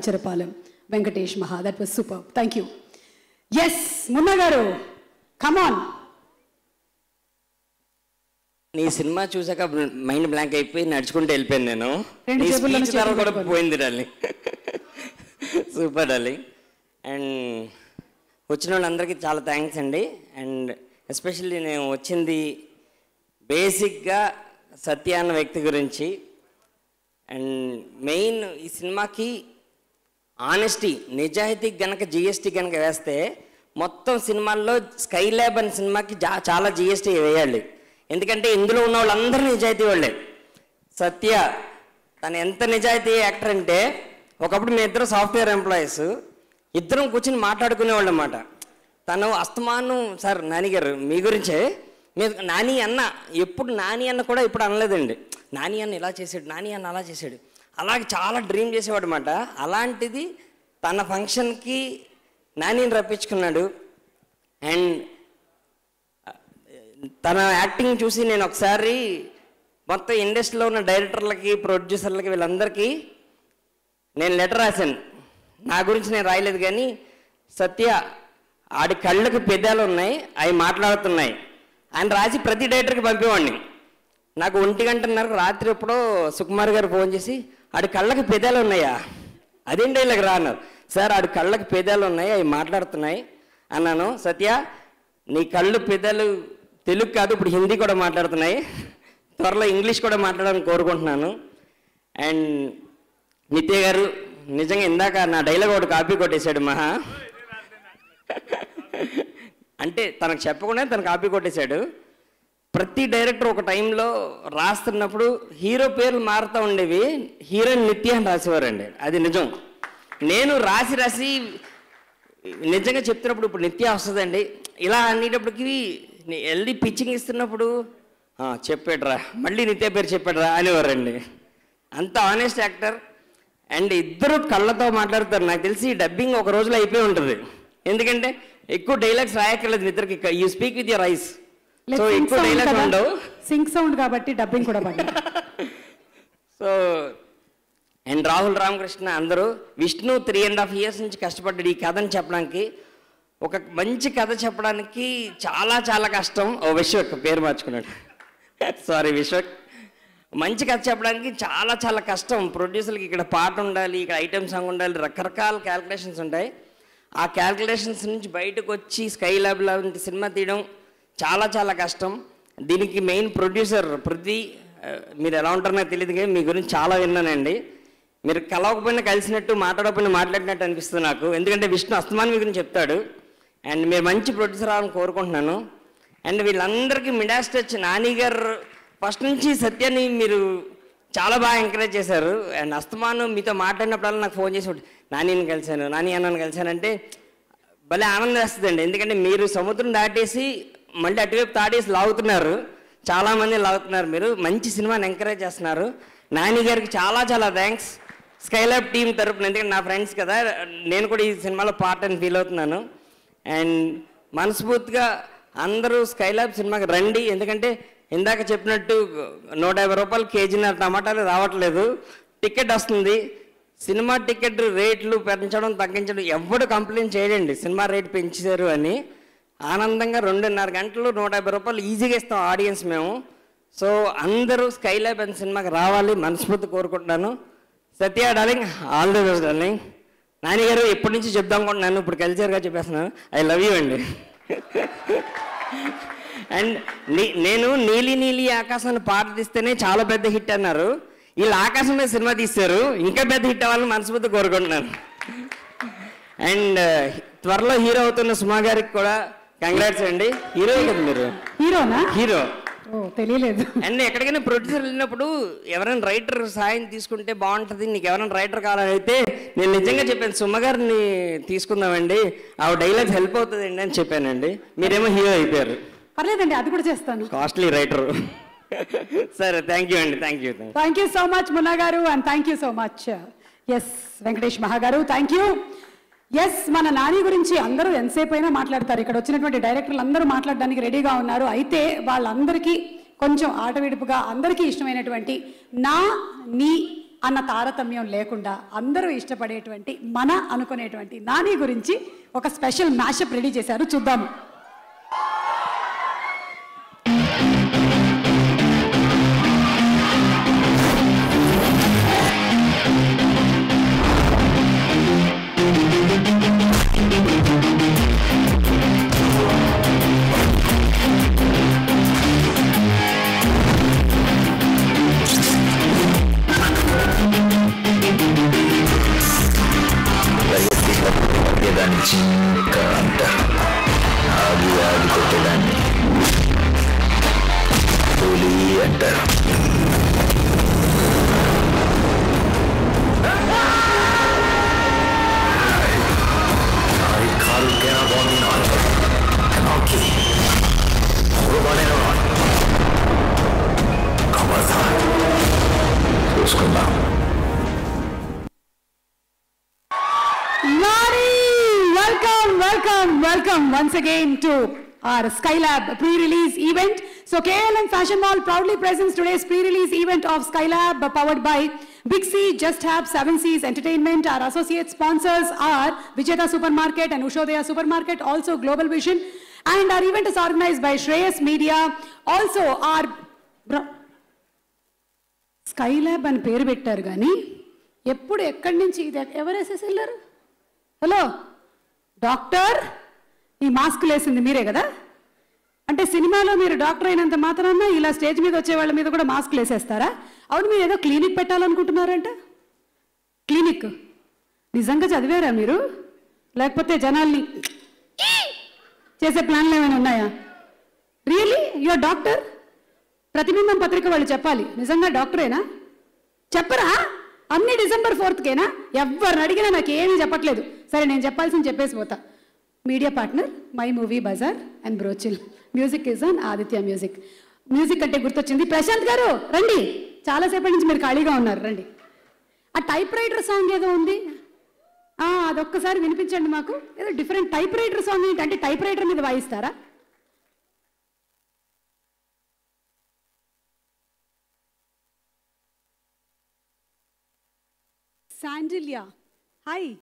Kancharapalem Venkatesh Maha that was super thank you yes Munna గారు come on నీ cinema చూసాక మైండ్ బ్లాంక్ అయిపోయి నడుచుకుంటూ వెళ్ళిపోయాను నేను రెండు నీ జేబుల్లోనూ స్పీచ్ ద్వారా చేతులు కూడా పెట్టుకొని. పోయింది డాలి సూపర్ డాలి అండ్ వచ్చిన వాళ్ళందరికీ చాలా థ్యాంక్స్ అండి అండ్ ఎస్పెషల్లీ నేను వచ్చింది బేసిక్గా సత్య అన్న వ్యక్తి గురించి అండ్ మెయిన్ ఈ సినిమాకి ఆనెస్టీ నిజాయితీ గనక జిఎస్టీ గనక వేస్తే మొత్తం సినిమాల్లో స్కై ల్యాబ్ అనే సినిమాకి జా చాలా జిఎస్టీ వేయాలి ఎందుకంటే ఇందులో ఉన్న వాళ్ళందరూ నిజాయితీ వాళ్ళే సత్య తను ఎంత నిజాయితీ యాక్టర్ అంటే ఒకప్పుడు మీ ఇద్దరు సాఫ్ట్వేర్ ఎంప్లాయీస్ ఇద్దరం కూర్చుని మాట్లాడుకునేవాళ్ళు అన్నమాట తను అస్తమానం సార్ నాని గారు మీ గురించే మీ నాని అన్న ఎప్పుడు నాని అన్న కూడా ఇప్పుడు అనలేదండి నాని అన్న ఇలా చేసాడు నాని అన్న అలా చేశాడు అలాగే చాలా డ్రీమ్ చేసేవాడు అనమాట అలాంటిది తన ఫంక్షన్కి నానిని రప్పించుకున్నాడు అండ్ తన యాక్టింగ్ చూసి నేను ఒకసారి మొత్తం ఇండస్ట్రీలో ఉన్న డైరెక్టర్లకి ప్రొడ్యూసర్లకి వీళ్ళందరికీ నేను లెటర్ రాశాను నా గురించి నేను రాయలేదు కానీ సత్య ఆడి కళ్ళకి పెదాలు ఉన్నాయి అవి మాట్లాడుతున్నాయి ఆయన రాసి ప్రతి డైరెక్టర్కి పంపేవాడిని నాకు ఒంటి గంటన్నరకు రాత్రి ఎప్పుడో సుకుమార్ గారు ఫోన్ చేసి ఆడి కళ్ళకి పెదాలు ఉన్నాయా అదేంటి ఇలాగ రా అన్నారు సార్ ఆడి కళ్ళకి పెదాలు ఉన్నాయి అవి మాట్లాడుతున్నాయి అన్నాను సత్య నీ కళ్ళు పెదాలు తెలుగు కాదు ఇప్పుడు హిందీ కూడా మాట్లాడుతున్నాయి త్వరలో ఇంగ్లీష్ కూడా మాట్లాడాలని కోరుకుంటున్నాను అండ్ నిత్య గారు నిజంగా ఇందాక నా డైలాగ్ ఒకటి కాపీ కొట్టేశాడు మహా అంటే తనకు చెప్పకుండా తను కాపీ కొట్టేశాడు ప్రతి డైరెక్టర్ ఒక టైంలో రాస్తున్నప్పుడు హీరో పేర్లు మారుతూ ఉండేవి హీరోయిన్ నిత్య అని రాసేవారండి అది నిజం నేను రాసి రాసి నిజంగా చెప్తున్నప్పుడు ఇప్పుడు నిత్య వస్తుందండి ఇలా అనేటప్పటికి వెళ్ళి పిచ్చింగ్ ఇస్తున్నప్పుడు "ఆ, చెప్పాడురా మళ్ళీ నిత్య పేరు చెప్పాడురా అనేవారండి అంత ఆనెస్ట్ యాక్టర్ అండ్ ఇద్దరు కళ్ళతో మాట్లాడతారు నాకు తెలిసి డబ్బింగ్ ఒక రోజులో అయిపోయి ఉంటుంది ఎందుకంటే ఎక్కువ డైలాగ్స్ రాయక్కర్లేదు నిద్రకి you speak with your eyes so ఎక్కువ డైలాగ్స్ ఉండవు సింక్ సౌండ్ కాబట్టి డబ్బింగ్ కూడా పడింది సో అండ్ రాహుల్ రామకృష్ణ అందరూ Vishnu three and half years నుంచి కష్టపడ్డాడు ఈ కథని చెప్పడానికి ఒక మంచి కథ చెప్పడానికి చాలా చాలా కష్టం ఓ విశ్వక్ పేరు మార్చుకున్నాడు సారీ విశ్వక్ మంచి కథ చెప్పడానికి చాలా చాలా కష్టం ప్రొడ్యూసర్కి ఇక్కడ పాట ఉండాలి ఇక్కడ ఐటమ్ సాంగ్ ఉండాలి రకరకాల క్యాల్కులేషన్స్ ఉంటాయి ఆ క్యాల్కులేషన్స్ నుంచి బయటకు వచ్చి స్కై ల్యాబ్ లాంటి సినిమా తీయడం చాలా చాలా కష్టం దీనికి మెయిన్ ప్రొడ్యూసర్ పృథ్వీ ఆ, మీరు ఎలా ఉంటారో నాకు తెలియదు కానీ మీ గురించి చాలా విన్నానండి మీరు కలవకపోయినా కలిసినట్టు మాట్లాడకపోయినా మాట్లాడినట్టు అనిపిస్తుంది నాకు ఎందుకంటే విష్ణు అస్తమాన్ మీ గురించి చెప్తాడు అండ్ మీరు మంచి ప్రొడ్యూసర్ అవ్వాలని కోరుకుంటున్నాను అండ్ వీళ్ళందరికీ మిడాస్ టచ్ నాని గారు ఫస్ట్ నుంచి సత్యాన్ని మీరు చాలా బాగా ఎంకరేజ్ చేశారు అండ్ అస్తమాను మీతో మాట్లాడినప్పుడల్లా నాకు ఫోన్ చేసి నానిని కలిశాను నాని అన్నని కలిశానంటే భలే ఆనందం వేస్తుందండి ఎందుకంటే మీరు సముద్రం దాటేసి మళ్ళీ అటువైపు దాటేసి లాగుతున్నారు చాలామంది లాగుతున్నారు మీరు మంచి సినిమాని ఎంకరేజ్ చేస్తున్నారు నాని గారికి చాలా చాలా థ్యాంక్స్ స్కైలాబ్ టీం తరపున ఎందుకంటే నా ఫ్రెండ్స్ కదా నేను కూడా ఈ సినిమాలో పార్ట్ అని ఫీల్ అవుతున్నాను అండ్ మనస్ఫూర్తిగా అందరూ స్కైలాబ్ సినిమాకి రండి ఎందుకంటే ఇందాక చెప్పినట్టు నూట యాభై రూపాయలు కేజీన్నర టమాటాలు రావట్లేదు టికెట్ వస్తుంది సినిమా టికెట్ రేట్లు పెంచడం తగ్గించడం ఎవడు కంప్లైంట్ చేయడండి సినిమా రేట్ పెంచారు అని ఆనందంగా రెండున్నర గంటలు నూట యాభై రూపాయలు ఈజీగా ఇస్తాం ఆడియన్స్ మేము సో అందరూ స్కైలాబ్ అనే సినిమాకి రావాలి మనస్ఫూర్తి కోరుకుంటున్నాను Satya darling all the best darling Nani గారు ఎప్పటి నుంచి చెప్దాం అనుకుంటున్నాను ఇప్పుడు కల్చర్గా చెప్పేస్తున్నాను ఐ లవ్ యూ అండి అండ్ నీ- నేను నీలి నీలి ఆకాశాన్ని పాట తీస్తేనే చాలా పెద్ద హిట్ అన్నారు వీళ్ళు ఆకాశం మీద సినిమా తీస్తారు ఇంకా పెద్ద హిట్ అవ్వాలని మనస్ఫూర్తి కోరుకుంటున్నాను అండ్ త్వరలో హీరో అవుతున్న సుమా గారికి కూడా కంగ్రాట్స్ అండి హీరో కదా మీరు హీరోనా హీరో ఓ తెలియలేదు అండ్ ఎక్కడికైనా ప్రొడ్యూసర్ వెళ్ళినప్పుడు ఎవరైనా రైటర్ సాయం తీసుకుంటే బాగుంటుంది నీకు ఎవరైనా రైటర్ కావాలని అయితే నేను నిజంగా చెప్పాను సుమ గారిని తీసుకుందామండి ఆ డైలాగ్స్ హెల్ప్ అవుతుందండి అని చెప్పానండి మీరేమో హీరో అయిపోయారు పర్లేదండి అది కూడా చేస్తాను కాస్ట్లీ రైటర్ సరే థ్యాంక్ యూ అండి thank you thank you so much Munna గారు and thank you so much yes Venkatesh Maha గారు థ్యాంక్ యూ ఎస్ మన నాని గురించి అందరూ ఎంతసేపు అయినా మాట్లాడతారు ఇక్కడ వచ్చినటువంటి డైరెక్టర్లు అందరూ మాట్లాడడానికి రెడీగా ఉన్నారు అయితే వాళ్ళందరికీ కొంచెం ఆటవిడుపుగా అందరికీ ఇష్టమైనటువంటి నా నీ అన్న తారతమ్యం లేకుండా అందరూ ఇష్టపడేటువంటి మన అనుకునేటువంటి నాని గురించి ఒక స్పెషల్ మ్యాషప్ రెడీ చేశారు చూద్దాము పరిగెత్తి కొట్టేదాన్ని చింక అంట ఆగి ఆగి కొట్టేదాన్ని పులి అంటారు చూసుకుందాం Nari, welcome, welcome, welcome once again to our Skylab pre-release event. So KLM Fashion Mall proudly presents today's pre-release event of Skylab uh, powered by Big C, Just Have, Seven Seas Entertainment. Our associate sponsors are Vijeta Supermarket and Ushodaya Supermarket, also Global Vision. And our event is organized by Shreyas Media. Also our... Bro- Skylab అని పేరు పెట్టారు కానీ ఎప్పుడు ఎక్కడి నుంచి ఇది ఎవరు వేసేసి వెళ్ళారు హలో డాక్టర్ ఈ మాస్క్ వేసింది మీరే కదా అంటే సినిమాలో మీరు డాక్టర్ అయినంత మాత్రాన ఇలా స్టేజ్ మీద వచ్చే వాళ్ళ మీద కూడా మాస్క్ వేసేస్తారా అవును మీరు ఏదో క్లినిక్ పెట్టాలనుకుంటున్నారంట క్లినిక్ నిజంగా చదివారా మీరు లేకపోతే జనాల్ని చేసే ప్లాన్లు ఏమైనా ఉన్నాయా రియలీ యువర్ డాక్టర్ ప్రతిబింబం పత్రిక వాళ్ళు చెప్పాలి నిజంగా డాక్టరేనా చెప్పరా అన్ని డిసెంబర్ ఫోర్త్కేనా ఎవరిని అడిగినా నాకు ఏమీ చెప్పట్లేదు సరే నేను చెప్పాల్సింది చెప్పేసి పోతా media partner my movie bazaar and బ్రోచిల్ music is on Aditya music music అంటే గుర్తొచ్చింది ప్రశాంత్ గారు రండి చాలాసేపటి నుంచి మీరు ఖాళీగా ఉన్నారు రండి ఆ టైప్ రైటర్ సాంగ్ ఏదో ఉంది ఆ, అదొక్కసారి వినిపించండి మాకు ఏదో డిఫరెంట్ టైప్ రైటర్ సాంగ్ ఏంటంటే టైప్ రైటర్ మీద వాయిస్తారా శాండిల్యా హాయ్